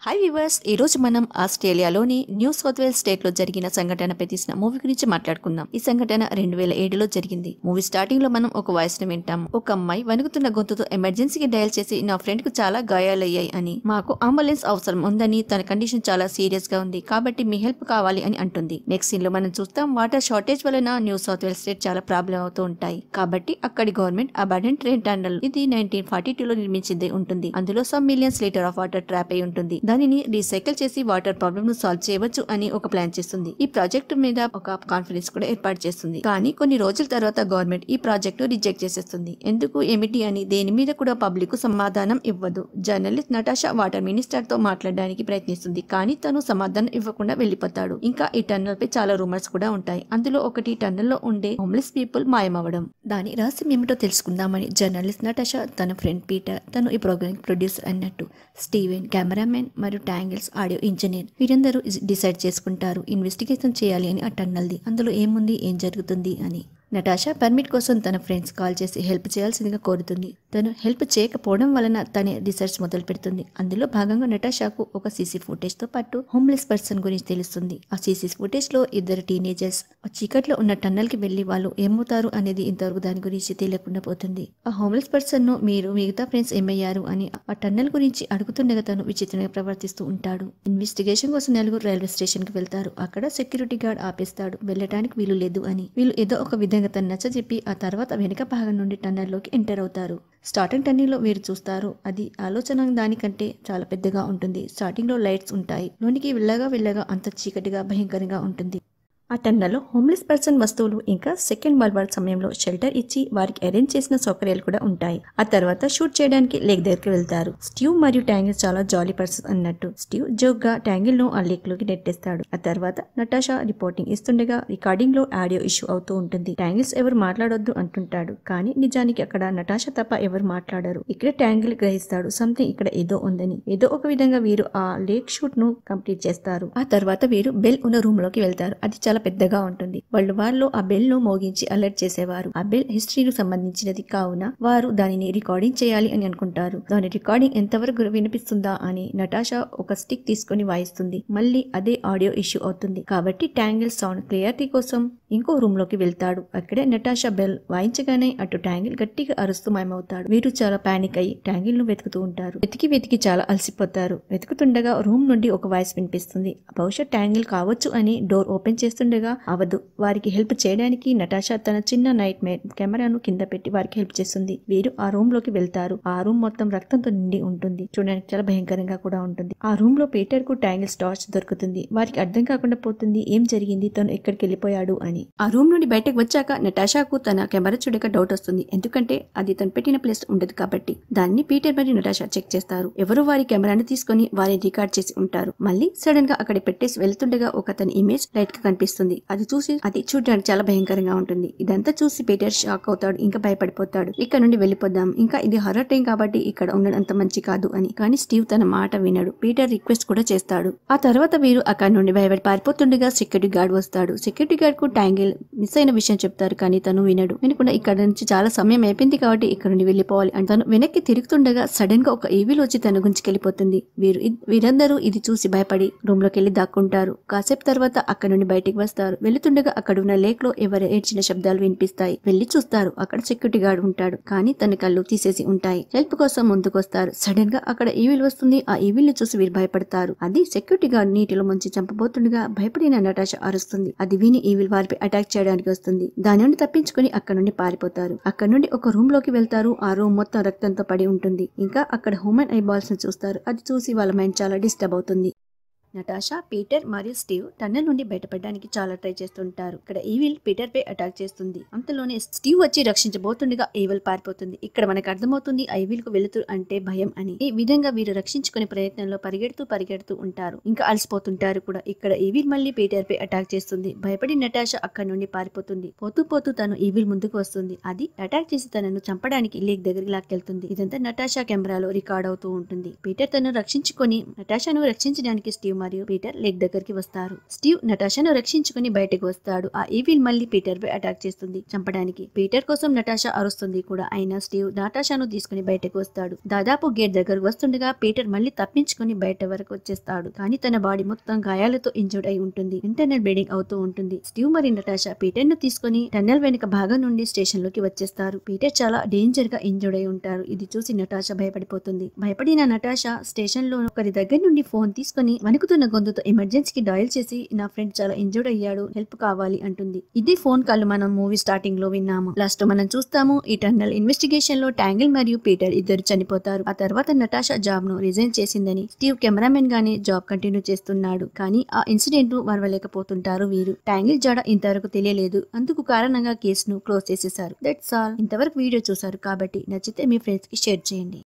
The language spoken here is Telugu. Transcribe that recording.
హాయ్ వివర్స్ ఈ రోజు మనం ఆస్ట్రేలియాలోని న్యూ సౌత్ వేల్స్ స్టేట్ లో జరిగిన సంఘటనపై తీసిన మూవీ గురించి మాట్లాడుకుందాం ఈ సంఘటన రెండు వేల ఏడులో జరిగింది మూవీ స్టార్టింగ్ లో మనం ఒక వాయిస్ ని వింటాం ఒక అమ్మాయి వణుకుతున్న గొంతుతో ఎమర్జెన్సీకి డయల్ చేసి నా ఫ్రెండ్ కు చాలా గాయాలయ్యాయి అని మాకు అంబులెన్స్ అవసరం ఉందని తన కండిషన్ చాలా సీరియస్ గా ఉంది కాబట్టి మీ హెల్ప్ కావాలి అని అంటుంది నెక్స్ట్ సీన్ లో మనం చూస్తాం వాటర్ షార్టేజ్ వలన న్యూ సౌత్ వేల్స్ స్టేట్ చాలా ప్రాబ్లం అవుతూ ఉంటాయి కాబట్టి అక్కడి గవర్నమెంట్ అబాడెంట్ ట్రైన్ టన్నల్ ఇది నైన్టీన్ ఫార్టీ టూ లో నిర్మించింది ఉంటుంది అందులో some millions litre of water trap అయి ఉంటుంది దానిని రీసైకిల్ చేసి వాటర్ ప్రాబ్లమ్ ను సాల్వ్ చేయవచ్చు అని ఒక ప్లాన్ చేస్తుంది ఈ ప్రాజెక్ట్ మీద ఒక కాన్ఫరెన్స్ కూడా ఏర్పాటు చేస్తుంది కానీ కొన్ని రోజుల తర్వాత గవర్నమెంట్ ఈ ప్రాజెక్ట్ ను రిజెక్ట్ చేసేస్తుంది ఎందుకు ఏమిటి అని దేని మీద కూడా పబ్లిక్ కు సమాధానం ఇవ్వదు జర్నలిస్ట్ నటాషా వాటర్ మినిస్టర్ తో మాట్లాడడానికి ప్రయత్నిస్తుంది కానీ తను సమాధానం ఇవ్వకుండా వెళ్లిపోతాడు ఇంకా ఈ టన్నల్ పై చాలా రూమర్స్ కూడా ఉంటాయి అందులో ఒకటి టన్నల్ లో ఉండే హోమ్లెస్ పీపుల్ మాయమవ్వడం దాని రహస్యం ఏమిటో తెలుసుకుందామని జర్నలిస్ట్ నటాషా తన ఫ్రెండ్ పీటర్ తను ఈ ప్రోగ్రామ్ ప్రొడ్యూసర్ అన్నట్టు స్టీవెన్ కెమెరామెన్ మరియు ట్యాంగిల్స్ ఆడియో ఇంజనీర్ వీరందరూ డిసైడ్ చేసుకుంటారు ఇన్వెస్టిగేషన్ చేయాలి అని ఆ టన్నల్ది అందులో ఏముంది ఏం జరుగుతుంది అని నటాషా పర్మిట్ కోసం తన ఫ్రెండ్స్ కాల్ చేసి హెల్ప్ చేయాల్సిందిగా కోరుతుంది తను హెల్ప్ చేయకపోవడం వలన తనే రీసెర్చ్ మొదలు పెడుతుంది అందులో భాగంగా నటాషాకు ఒక సీసీ ఫుటేజ్ తో పాటు హోమ్లెస్ పర్సన్ గురించి తెలుస్తుంది ఆ సీసీ ఫుటేజ్ లో ఇద్దరు టీనేజర్స్ ఆ చీకట్లో ఉన్న టన్నల్ కి వెళ్లి వాళ్ళు ఏమవుతారు అనేది ఇంతవరకు దాని గురించి తెలియకుండా పోతుంది ఆ హోమ్లెస్ పర్సన్ ను మీరు మిగతా ఫ్రెండ్స్ ఏమయ్యారు అని ఆ టన్నల్ గురించి అడుగుతుండగా తను విచిత్రంగా ప్రవర్తిస్తూ ఉంటాడు ఇన్వెస్టిగేషన్ కోసం నలుగురు రైల్వే స్టేషన్ కి వెళ్తారు అక్కడ సెక్యూరిటీ గార్డ్ ఆపేస్తాడు వెళ్ళడానికి వీలు లేదు అని వీళ్ళు ఏదో ఒక విధంగా తను నచ్చజెప్పి ఆ తర్వాత వెనుక భాగం నుండి టన్నల్లోకి ఎంటర్ అవుతారు స్టార్టింగ్ టన్నీలో వీరు చూస్తారు అది ఆలోచన దానికంటే చాలా పెద్దగా ఉంటుంది స్టార్టింగ్ లో లైట్స్ ఉంటాయి లోనికి వెళ్ళగా వెళ్ళగా అంత చీకటిగా భయంకరంగా ఉంటుంది ఆ టన్నలో హోమ్లెస్ పర్సన్ వస్తువులు ఇంకా సెకండ్ వరల్డ్ వార్ సమయంలో షెల్టర్ ఇచ్చి వారికి అరేంజ్ చేసిన సౌకర్యాలు కూడా ఉంటాయి ఆ తర్వాత షూట్ చేయడానికి లేక్ దగ్గరికి వెళ్తారు స్టీవ్ మరియు ట్యాంగిల్ చాలా జాలీ పర్సన్ అన్నట్టు స్టీవ్ జోక్ గా ట్యాంగిల్ ను ఆ లేక్ లోకి నెట్టేస్తాడు ఆ తర్వాత నటాషా రిపోర్టింగ్ ఇస్తుండగా రికార్డింగ్ లో ఆడియో ఇష్యూ అవుతూ ఉంటుంది ట్యాంగిల్స్ ఎవరు మాట్లాడొద్దు అంటుంటాడు కానీ నిజానికి అక్కడ నటాషా తప్ప ఎవరు మాట్లాడరు ఇక్కడ ట్యాంగిల్ గ్రహిస్తాడు సంథింగ్ ఇక్కడ ఏదో ఉందని ఏదో ఒక విధంగా వీరు ఆ లేక్ షూట్ ను కంప్లీట్ చేస్తారు ఆ తర్వాత వీరు బెల్ ఉన్న రూమ్ లోకి వెళ్తారు అది చాలా పెద్దగా ఉంటుంది వాళ్ళు వాళ్ళు ఆ బెల్ ను మోగించి అలర్ట్ చేసేవారు ఆ బెల్ హిస్టరీకి సంబంధించినది కావున వారు దానిని రికార్డింగ్ చేయాలి అని అనుకుంటారు దాని రికార్డింగ్ ఎంతవరకు వినిపిస్తుందా అని నటాషా ఒక స్టిక్ తీసుకొని వాయిస్తుంది మళ్ళీ అదే ఆడియో ఇష్యూ అవుతుంది కాబట్టి ట్యాంగిల్ సౌండ్ క్లియారిటీ కోసం ఇంకో రూమ్ లోకి వెళ్తాడు అక్కడే నటాషా బెల్ వాయించగానే అటు ట్యాంగిల్ గట్టిగా అరుస్తూ మాయమవుతాడు వీరు చాలా పానిక్ అయ్యి ట్యాంగిల్ ను వెతుకుతూ ఉంటారు వెతికి వెతికి చాలా అలసిపోతారు వెతుకుతుండగా రూమ్ నుండి ఒక వాయిస్ వినిపిస్తుంది బహుశా ట్యాంగిల్ కావచ్చు అని డోర్ ఓపెన్ చేస్తుండగా అవదు వారికి హెల్ప్ చేయడానికి నటాషా తన చిన్న నైట్ మేట్ కెమెరాను కింద పెట్టి వారికి హెల్ప్ చేస్తుంది వీరు ఆ రూమ్ లోకి వెళ్తారు ఆ రూమ్ మొత్తం రక్తంతో నిండి ఉంటుంది చూడడానికి చాలా భయంకరంగా కూడా ఉంటుంది ఆ రూమ్ లో పీటర్ కు ట్యాంగిల్ టార్చ్ దొరుకుతుంది వారికి అర్థం కాకుండా పోతుంది ఏం జరిగింది తను ఎక్కడికి వెళ్ళిపోయాడు అని ఆ రూమ్ నుండి బయటకు వచ్చాక నటాషాకు తన కెమెరా చూడక డౌట్ వస్తుంది ఎందుకంటే అది తను పెట్టిన ప్లేస్ ఉండదు కాబట్టి దాన్ని పీటర్ మరియు నటాషా చెక్ చేస్తారు ఎవరు వారి కెమెరాను తీసుకొని వారిని రికార్డ్ చేసి ఉంటారు మళ్ళీ సడన్ గా అక్కడ పెట్టేసి వెళ్తుండగా ఒక తన ఇమేజ్ లైట్ గా కనిపిస్తుంది అది చూసి అది చూడడానికి చాలా భయంకరంగా ఉంటుంది ఇదంతా చూసి పీటర్ షాక్ అవుతాడు ఇంకా భయపడిపోతాడు ఇక్కడ నుండి వెళ్ళిపోదాం ఇంకా ఇది హర్రర్ టైం కాబట్టి ఇక్కడ ఉండడం అంత మంచి కాదు అని కానీ స్టీవ్ తన మాట వినడు పీటర్ రిక్వెస్ట్ కూడా చేస్తాడు ఆ తర్వాత వీరు అక్కడ నుండి భయపడి పారిపోతుండగా సెక్యూరిటీ గార్డ్ వస్తాడు సెక్యూరిటీ గార్డ్ కు ట్యాంగిల్ మిస్ అయిన విషయం చెప్తారు కానీ తను వినడు వినకుండా ఇక్కడ నుంచి చాలా సమయం అయిపోయింది కాబట్టి ఇక్కడ నుండి వెళ్ళిపోవాలి అని తను వెనక్కి తిరుగుతుండగా సడన్ గా ఒక ఈవిల్ వచ్చి తన గుంచుకెళ్లిపోతుంది వీరు వీరందరూ ఇది చూసి భయపడి రూమ్ లోకి వెళ్లి దాక్కుంటారు కాసేపు తర్వాత అక్కడ నుండి బయటికి వస్తారు వెళుతుండగా అక్కడ ఉన్న లేక్ లో ఎవరు ఏడ్చిన శబ్దాలు వినిపిస్తాయి వెళ్లి చూస్తారు అక్కడ సెక్యూరిటీ గార్డ్ ఉంటాడు కానీ తన కళ్ళు తీసేసి ఉంటాయి హెల్ప్ కోసం ముందుకొస్తారు సడన్ గా అక్కడ ఈవిల్ వస్తుంది ఆ ఈవిల్ ని చూసి వీరు భయపడతారు అది సెక్యూరిటీ గార్డ్ నీటిలో ముంచి చంపబోతుండగా భయపడిన నటాష అరుస్తుంది అది విని ఈవిల్ వారిపై అటాక్ చేయడానికి వస్తుంది దాని నుండి తప్పించుకుని అక్కడ నుండి పారిపోతారు అక్కడ నుండి ఒక రూమ్ లోకి వెళ్తారు ఆ రూమ్ మొత్తం రక్తంతో పడి ఉంటుంది ఇంకా అక్కడ హ్యూమన్ ఐబాల్స్ ని చూస్తారు అది చూసి వాళ్ళ మైండ్ చాలా డిస్టర్బ్ అవుతుంది నటాషా పీటర్ మరియు స్టీవ్ టన్నెల్ నుండి బయటపడడానికి చాలా ట్రై చేస్తుంటారు ఇక్కడ ఈవిల్ పీటర్ పై అటాక్ చేస్తుంది అంతలోనే స్టీవ్ వచ్చి రక్షించబోతుండగా ఈవిల్ పారిపోతుంది ఇక్కడ మనకు అర్థమవుతుంది ఆ ఈవిల్ కు వెళుతూ అంటే భయం అని ఈ విధంగా వీరు రక్షించుకునే ప్రయత్నంలో పరిగెడుతూ పరిగెడుతూ ఉంటారు ఇంకా అలసిపోతుంటారు కూడా ఇక్కడ ఈవిల్ మళ్ళీ పీటర్ పై అటాక్ చేస్తుంది భయపడి నటాషా అక్కడ నుండి పారిపోతుంది పోతూ పోతూ తను ఈవిల్ ముందుకు వస్తుంది అది అటాక్ చేసి తనను చంపడానికి లేక్ దగ్గరికి లాక్కెళ్తుంది ఇదంతా నటాషా కెమెరాలో రికార్డ్ అవుతూ ఉంటుంది పీటర్ తను రక్షించుకొని నటాషాను రక్షించడానికి స్టీవ్ మరియు పీటర్ లేక్ దగ్గరికి వస్తారు స్టీవ్ నటాషాను రక్షించుకుని బయటకు వస్తాడు ఆ ఈవిల్ మళ్ళీ పీటర్ పై అటాక్ చేస్తుంది చంపడానికి పీటర్ కోసం నటాషా అరుస్తుంది కూడా అయినా స్టీవ్ నటాషాను తీసుకుని బయటకు వస్తాడు దాదాపు గేట్ దగ్గరకు వస్తుండగా పీటర్ మళ్ళీ తప్పించుకుని బయట వరకు వచ్చేస్తాడు కానీ తన బాడీ మొత్తం గాయాలతో ఇంజర్డ్ అయి ఉంటుంది ఇంటర్నల్ బ్లీడింగ్ అవుతూ ఉంటుంది స్టీవ్ మరి నటాషా పీటర్ ను తీసుకుని టన్నెల్ వెనుక భాగం నుండి స్టేషన్ లోకి వచ్చేస్తారు పీటర్ చాలా డేంజర్ గా ఇంజర్డ్ అయి ఉంటారు ఇది చూసి నటాషా భయపడిపోతుంది భయపడిన నటాషా స్టేషన్ లో ఒకరి దగ్గర నుండి ఫోన్ తీసుకుని వణుకుతున్న గొంతుతో ఎమర్జెన్సీకి డయల్ చేసి నా ఫ్రెండ్ చాలా ఇంజర్డ్ అయ్యాడు హెల్ప్ కావాలి అంటుంది ఇది ఫోన్ కాల్ మనం మూవీ స్టార్టింగ్ లో విన్నాము లాస్ట్ మనం చూస్తాము ఈ టన్నల్ ఇన్వెస్టిగేషన్ లో ట్యాంగిల్ మరియు పీటర్ ఇద్దరు చనిపోతారు ఆ తర్వాత నటాషా జాబ్ ను రిజైన్ చేసిందని స్టీవ్ కెమెరామెన్ గానే జాబ్ కంటిన్యూ చేస్తున్నాడు కానీ ఆ ఇన్సిడెంట్ ను మరవలేకపోతుంటారు వీరు ట్యాంగిల్ జాడ ఇంతవరకు తెలియలేదు అందుకు కారణంగా కేసును క్లోజ్ చేసేశారు దట్స్ ఆల్ ఇంతవరకు వీడియో చూసారు కాబట్టి నచ్చితే మీ ఫ్రెండ్స్ కి షేర్ చేయండి